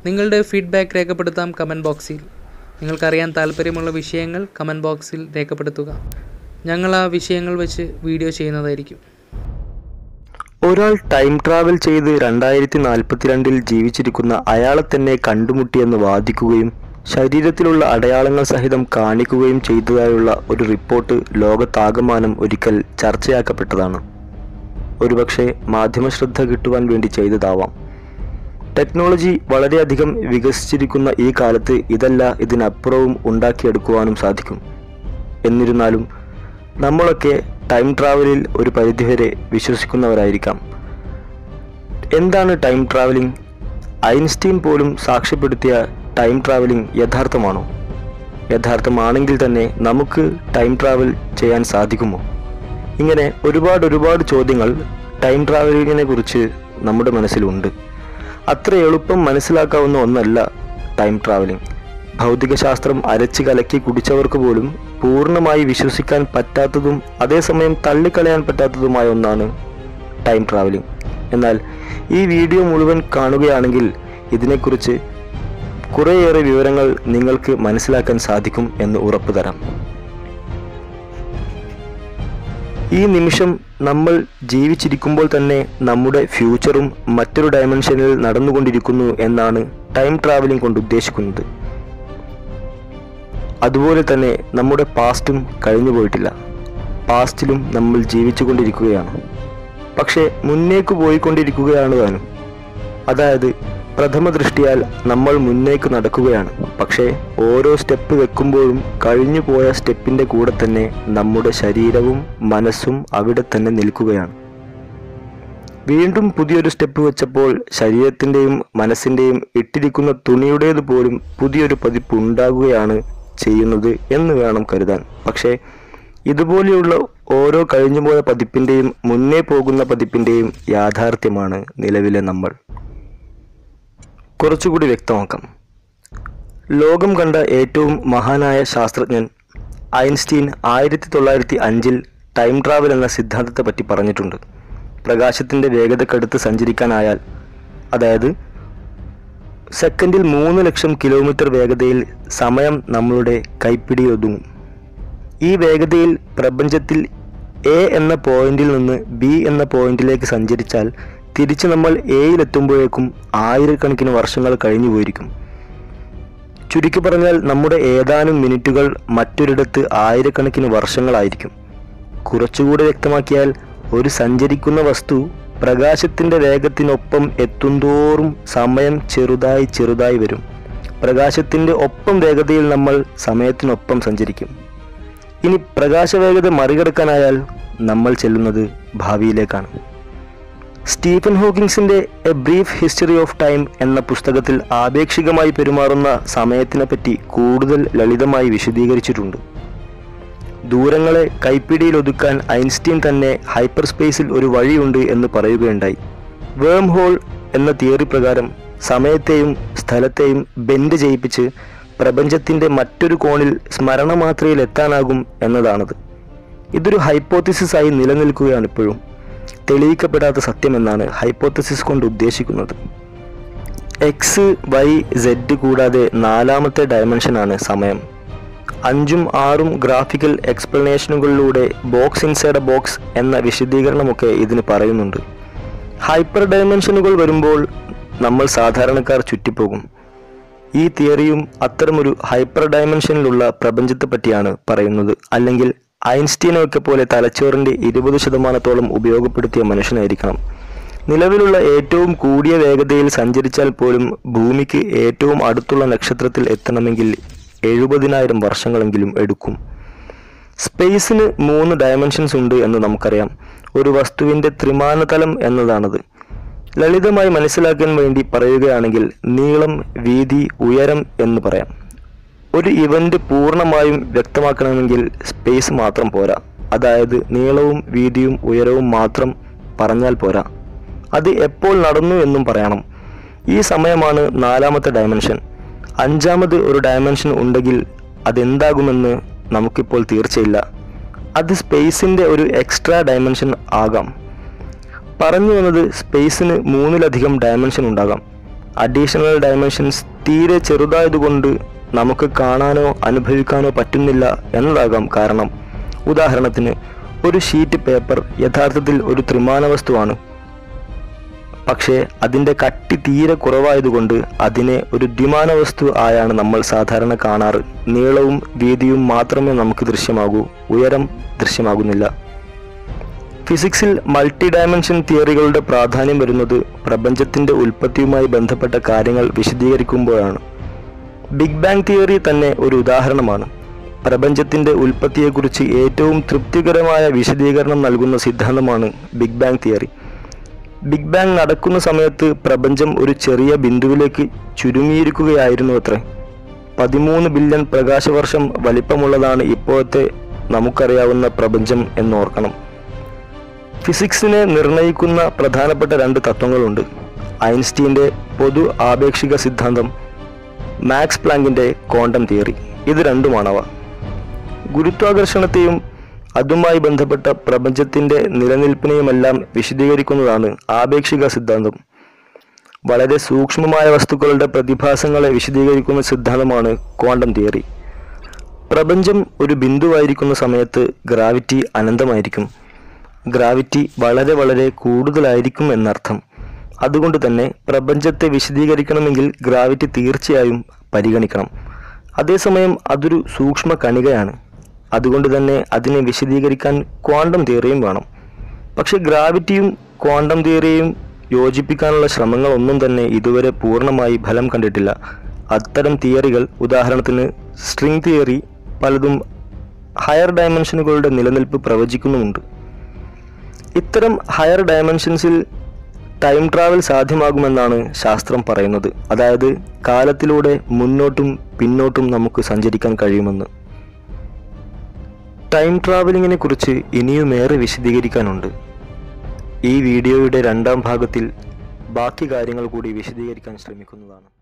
നിങ്ങളുടെ ഫീഡ്ബാക്ക് രേഖപ്പെടുത്താം കമൻറ്റ് ബോക്സിൽ നിങ്ങൾക്കറിയാൻ താല്പര്യമുള്ള വിഷയങ്ങൾ കമൻറ്റ് ബോക്സിൽ രേഖപ്പെടുത്തുക ഞങ്ങൾ ആ വിഷയങ്ങൾ വെച്ച് വീഡിയോ ചെയ്യുന്നതായിരിക്കും ഒരാൾ ടൈം ട്രാവൽ ചെയ്ത് രണ്ടായിരത്തി നാൽപ്പത്തിരണ്ടിൽ ജീവിച്ചിരിക്കുന്ന അയാളെ തന്നെ കണ്ടുമുട്ടിയെന്ന് വാദിക്കുകയും ശരീരത്തിലുള്ള അടയാളങ്ങൾ സഹിതം കാണിക്കുകയും ചെയ്തതായുള്ള ഒരു റിപ്പോർട്ട് ലോകത്താകമാനം ഒരിക്കൽ ചർച്ചയാക്കപ്പെട്ടതാണ് ഒരുപക്ഷെ മാധ്യമശ്രദ്ധ കിട്ടുവാൻ വേണ്ടി ചെയ്തതാവാം ടെക്നോളജി വളരെയധികം വികസിച്ചിരിക്കുന്ന ഈ കാലത്ത് ഇതല്ല ഇതിനപ്പുറവും ഉണ്ടാക്കിയെടുക്കുവാനും സാധിക്കും എന്നിരുന്നാലും നമ്മളൊക്കെ ടൈം ട്രാവലിൽ ഒരു പരിധിവരെ വിശ്വസിക്കുന്നവരായിരിക്കാം എന്താണ് ടൈം ട്രാവലിംഗ് ഐൻസ്റ്റീൻ പോലും സാക്ഷ്യപ്പെടുത്തിയ ടൈം ട്രാവലിംഗ് യഥാർത്ഥമാണോ യഥാർത്ഥമാണെങ്കിൽ തന്നെ നമുക്ക് ടൈം ട്രാവൽ ചെയ്യാൻ സാധിക്കുമോ ഇങ്ങനെ ഒരുപാട് ഒരുപാട് ചോദ്യങ്ങൾ ടൈം ട്രാവലിങ്ങിനെ കുറിച്ച് നമ്മുടെ മനസ്സിലുണ്ട് അത്ര എളുപ്പം മനസ്സിലാക്കാവുന്ന ഒന്നല്ല ടൈം ട്രാവലിംഗ് ഭൗതികശാസ്ത്രം അരച്ച് കലക്കി കുടിച്ചവർക്ക് പോലും പൂർണ്ണമായി വിശ്വസിക്കാൻ പറ്റാത്തതും അതേസമയം തള്ളിക്കളയാൻ പറ്റാത്തതുമായ ഒന്നാണ് ടൈം ട്രാവലിംഗ് എന്നാൽ ഈ വീഡിയോ മുഴുവൻ കാണുകയാണെങ്കിൽ ഇതിനെക്കുറിച്ച് കുറേയേറെ വിവരങ്ങൾ നിങ്ങൾക്ക് മനസ്സിലാക്കാൻ സാധിക്കും എന്ന് ഉറപ്പു തരാം ഈ നിമിഷം നമ്മൾ ജീവിച്ചിരിക്കുമ്പോൾ തന്നെ നമ്മുടെ ഫ്യൂച്ചറും മറ്റൊരു ഡയമെൻഷനിൽ നടന്നുകൊണ്ടിരിക്കുന്നു എന്നാണ് ടൈം ട്രാവലിംഗ് കൊണ്ട് ഉദ്ദേശിക്കുന്നത് അതുപോലെ തന്നെ നമ്മുടെ പാസ്റ്റും കഴിഞ്ഞു പോയിട്ടില്ല പാസ്റ്റിലും നമ്മൾ ജീവിച്ചുകൊണ്ടിരിക്കുകയാണ് പക്ഷേ മുന്നേക്ക് പോയിക്കൊണ്ടിരിക്കുകയാണ് താനും അതായത് പ്രഥമ ദൃഷ്ടിയാൽ നമ്മൾ മുന്നേക്ക് നടക്കുകയാണ് പക്ഷേ ഓരോ സ്റ്റെപ്പ് വെക്കുമ്പോഴും കഴിഞ്ഞു പോയ സ്റ്റെപ്പിൻ്റെ കൂടെ തന്നെ നമ്മുടെ ശരീരവും മനസ്സും അവിടെ തന്നെ നിൽക്കുകയാണ് വീണ്ടും പുതിയൊരു സ്റ്റെപ്പ് വെച്ചപ്പോൾ ശരീരത്തിൻ്റെയും മനസ്സിൻ്റെയും ഇട്ടിരിക്കുന്ന തുണിയുടേത് പോലും പുതിയൊരു പതിപ്പ് ഉണ്ടാകുകയാണ് ചെയ്യുന്നത് എന്ന് വേണം കരുതാൻ പക്ഷേ ഇതുപോലെയുള്ള ഓരോ കഴിഞ്ഞുപോയ പതിപ്പിൻ്റെയും മുന്നേ പോകുന്ന പതിപ്പിൻ്റെയും യാഥാർത്ഥ്യമാണ് നിലവിലെ നമ്മൾ കുറച്ചുകൂടി വ്യക്തമാക്കാം ലോകം കണ്ട ഏറ്റവും മഹാനായ ശാസ്ത്രജ്ഞൻ ഐൻസ്റ്റീൻ ആയിരത്തി തൊള്ളായിരത്തി അഞ്ചിൽ ടൈം ട്രാവൽ എന്ന സിദ്ധാന്തത്തെ പറ്റി പറഞ്ഞിട്ടുണ്ട് പ്രകാശത്തിൻ്റെ വേഗതക്കടുത്ത് സഞ്ചരിക്കാനായാൽ അതായത് സെക്കൻഡിൽ മൂന്ന് ലക്ഷം കിലോമീറ്റർ വേഗതയിൽ സമയം നമ്മളുടെ കൈപ്പിടിയിൽ ഒതുങ്ങും ഈ വേഗതയിൽ പ്രപഞ്ചത്തിൽ എ എന്ന പോയിന്റിൽ നിന്ന് ബി എന്ന പോയിന്റിലേക്ക് സഞ്ചരിച്ചാൽ തിരിച്ച് നമ്മൾ എയിലെത്തുമ്പോഴേക്കും ആയിരക്കണക്കിന് വർഷങ്ങൾ കഴിഞ്ഞു പോയിരിക്കും ചുരുക്കി പറഞ്ഞാൽ നമ്മുടെ ഏതാനും മിനിറ്റുകൾ മറ്റൊരിടത്ത് ആയിരക്കണക്കിന് വർഷങ്ങളായിരിക്കും കുറച്ചുകൂടെ വ്യക്തമാക്കിയാൽ ഒരു സഞ്ചരിക്കുന്ന വസ്തു പ്രകാശത്തിൻ്റെ വേഗത്തിനൊപ്പം എത്തുന്തോറും സമയം ചെറുതായി ചെറുതായി വരും പ്രകാശത്തിൻ്റെ ഒപ്പം വേഗതയിൽ നമ്മൾ സമയത്തിനൊപ്പം സഞ്ചരിക്കും ഇനി പ്രകാശവേഗത മറികടക്കാനായാൽ നമ്മൾ ചെല്ലുന്നത് ഭാവിയിലേക്കാണ് സ്റ്റീഫൻ ഹോക്കിങ്സിന്റെ a brief history of time എന്ന പുസ്തകത്തിൽ ആപേക്ഷികമായി പെരുമാറുന്ന സമയത്തിനെപ്പറ്റി കൂടുതൽ ലളിതമായി വിശദീകരിച്ചിട്ടുണ്ട് ദൂരങ്ങളെ കൈപ്പിടിയിൽ ഒതുക്കാൻ ഐൻസ്റ്റീൻ തന്നെ ഹൈപ്പർ സ്പേസിൽ ഒരു വഴിയുണ്ട് എന്ന് പറയുകയുണ്ടായി വേം ഹോൾ എന്ന തിയറി പ്രകാരം സമയത്തെയും സ്ഥലത്തെയും ബെൻഡ് ചെയ്യിപ്പിച്ച് പ്രപഞ്ചത്തിന്റെ മറ്റൊരു കോണിൽ സ്മരണമാത്രയിൽ എത്താനാകും എന്നതാണത് ഇതൊരു ഹൈപ്പോത്തിസിസ് ആയി നിലനിൽക്കുകയാണ് ഇപ്പോഴും തെളിയിക്കപ്പെടാത്ത സത്യമെന്നാണ് ഹൈപ്പോത്തസിസ് കൊണ്ട് ഉദ്ദേശിക്കുന്നത് എക്സ് വൈ സെഡ് കൂടാതെ നാലാമത്തെ ഡയമെൻഷനാണ് സമയം അഞ്ചും ആറും ഗ്രാഫിക്കൽ എക്സ്പ്ലനേഷനുകളിലൂടെ ബോക്സ് ഇൻസൈഡ് എ ബോക്സ് എന്ന വിശദീകരണമൊക്കെ ഇതിന് പറയുന്നുണ്ട് ഹൈപ്പർ ഡയമെൻഷനുകൾ വരുമ്പോൾ നമ്മൾ സാധാരണക്കാർ ചുറ്റിപ്പോകും ഈ തിയറിയും അത്തരമൊരു ഹൈപ്പർ ഡയമെൻഷനിലുള്ള പ്രപഞ്ചത്തെ പറ്റിയാണ് പറയുന്നത് അല്ലെങ്കിൽ ഐൻസ്റ്റീനൊക്കെ പോലെ തലച്ചോറിന്റെ ഇരുപത് ശതമാനത്തോളം ഉപയോഗപ്പെടുത്തിയ മനുഷ്യനായിരിക്കണം നിലവിലുള്ള ഏറ്റവും കൂടിയ വേഗതയിൽ സഞ്ചരിച്ചാൽ പോലും ഭൂമിക്ക് ഏറ്റവും അടുത്തുള്ള നക്ഷത്രത്തിൽ എത്തണമെങ്കിൽ എഴുപതിനായിരം വർഷങ്ങളെങ്കിലും എടുക്കും സ്പേസിന് മൂന്ന് ഡയമെൻഷൻസ് ഉണ്ട് എന്ന് നമുക്കറിയാം ഒരു വസ്തുവിൻ്റെ ത്രിമാനതലം എന്നതാണത് ലളിതമായി മനസ്സിലാക്കാൻ വേണ്ടി പറയുകയാണെങ്കിൽ നീളം വീതി ഉയരം എന്ന് പറയാം ഒരു ഇവന്റ് പൂർണ്ണമായും വ്യക്തമാക്കണമെങ്കിൽ സ്പേസ് മാത്രം പോരാ അതായത് നീളവും വീതിയും ഉയരവും മാത്രം പറഞ്ഞാൽ പോരാ അത് എപ്പോൾ നടന്നു എന്നും പറയണം ഈ സമയമാണ് നാലാമത്തെ ഡയമെൻഷൻ അഞ്ചാമത് ഒരു ഡയമെൻഷൻ ഉണ്ടെങ്കിൽ അതെന്താകുമെന്ന് നമുക്കിപ്പോൾ തീർച്ചയില്ല അത് സ്പേസിൻ്റെ ഒരു എക്സ്ട്രാ ഡയമെൻഷൻ ആകാം പറഞ്ഞു വന്നത് സ്പേസിന് മൂന്നിലധികം ഡയമെൻഷൻ ഉണ്ടാകാം അഡീഷണൽ ഡയമെൻഷൻസ് തീരെ ചെറുതായതുകൊണ്ട് നമുക്ക് കാണാനോ അനുഭവിക്കാനോ പറ്റുന്നില്ല എന്നതാകാം കാരണം ഉദാഹരണത്തിന് ഒരു ഷീറ്റ് പേപ്പർ യഥാർത്ഥത്തിൽ ഒരു ത്രിമാന വസ്തുവാണ് പക്ഷേ അതിൻ്റെ കട്ടി തീരെ കുറവായതുകൊണ്ട് അതിനെ ഒരു ദ്വിമാന വസ്തു ആയാണ് നമ്മൾ സാധാരണ കാണാറ് നീളവും വീതിയും മാത്രമേ നമുക്ക് ദൃശ്യമാകൂ ഉയരം ദൃശ്യമാകുന്നില്ല ഫിസിക്സിൽ മൾട്ടി ഡയമെൻഷൻ തിയറികളുടെ പ്രാധാന്യം വരുന്നത് പ്രപഞ്ചത്തിൻ്റെ ഉൽപ്പത്തിയുമായി ബന്ധപ്പെട്ട കാര്യങ്ങൾ വിശദീകരിക്കുമ്പോഴാണ് ബിഗ് ബാങ് തിയറി തന്നെ ഒരു ഉദാഹരണമാണ് പ്രപഞ്ചത്തിൻ്റെ ഉൽപ്പത്തിയെക്കുറിച്ച് ഏറ്റവും തൃപ്തികരമായ വിശദീകരണം നൽകുന്ന സിദ്ധാന്തമാണ് big bang theory big bang നടക്കുന്ന സമയത്ത് പ്രപഞ്ചം ഒരു ചെറിയ ബിന്ദുവിലേക്ക് ചുരുങ്ങിയിരിക്കുകയായിരുന്നു അത്രേ പതിമൂന്ന് ബില്യൺ പ്രകാശവർഷം വലിപ്പമുള്ളതാണ് ഇപ്പോഴത്തെ നമുക്കറിയാവുന്ന പ്രപഞ്ചം എന്നോർക്കണം ഫിസിക്സിനെ നിർണയിക്കുന്ന പ്രധാനപ്പെട്ട രണ്ട് തത്വങ്ങളുണ്ട് ഐൻസ്റ്റീൻ്റെ പൊതു ആപേക്ഷിക സിദ്ധാന്തം മാക്സ് പ്ലാങ്കിൻ്റെ ക്വാണ്ടം തിയറി ഇത് രണ്ടുമാണവ ഗുരുത്വാകർഷണത്തെയും അതുമായി ബന്ധപ്പെട്ട പ്രപഞ്ചത്തിൻ്റെ നിലനിൽപ്പിനെയുമെല്ലാം വിശദീകരിക്കുന്നതാണ് ആപേക്ഷിക സിദ്ധാന്തം വളരെ സൂക്ഷ്മമായ വസ്തുക്കളുടെ പ്രതിഭാസങ്ങളെ വിശദീകരിക്കുന്ന സിദ്ധാന്തമാണ് ക്വാണ്ടം തിയറി പ്രപഞ്ചം ഒരു ബിന്ദുവായിരിക്കുന്ന സമയത്ത് ഗ്രാവിറ്റി അനന്തമായിരിക്കും ഗ്രാവിറ്റി വളരെ വളരെ കൂടുതലായിരിക്കും എന്നർത്ഥം അതുകൊണ്ട് തന്നെ പ്രപഞ്ചത്തെ വിശദീകരിക്കണമെങ്കിൽ ഗ്രാവിറ്റി തീർച്ചയായും പരിഗണിക്കണം അതേസമയം അതൊരു സൂക്ഷ്മ കണികയാണ് അതുകൊണ്ട് തന്നെ അതിനെ വിശദീകരിക്കാൻ ക്വാണ്ടം തിയറിയും വേണം പക്ഷെ ഗ്രാവിറ്റിയും ക്വാണ്ടം തിയറിയും യോജിപ്പിക്കാനുള്ള ശ്രമങ്ങളൊന്നും തന്നെ ഇതുവരെ പൂർണ്ണമായി ഫലം കണ്ടിട്ടില്ല അത്തരം തിയറികൾ ഉദാഹരണത്തിന് സ്ട്രിംഗ് തിയറി പലതും ഹയർ ഡയമെൻഷനുകളുടെ നിലനിൽപ്പ് പ്രവചിക്കുന്നുമുണ്ട് ഇത്തരം ഹയർ ഡയമെൻഷൻസിൽ ടൈം ട്രാവൽ സാധ്യമാകുമെന്നാണ് ശാസ്ത്രം പറയുന്നത് അതായത് കാലത്തിലൂടെ മുന്നോട്ടും പിന്നോട്ടും നമുക്ക് സഞ്ചരിക്കാൻ കഴിയുമെന്ന് ടൈം ട്രാവലിങ്ങിനെ കുറിച്ച് ഇനിയുമേറെ വിശദീകരിക്കാനുണ്ട് ഈ വീഡിയോയുടെ രണ്ടാം ഭാഗത്തിൽ ബാക്കി കാര്യങ്ങൾ കൂടി വിശദീകരിക്കാൻ ശ്രമിക്കുന്നതാണ്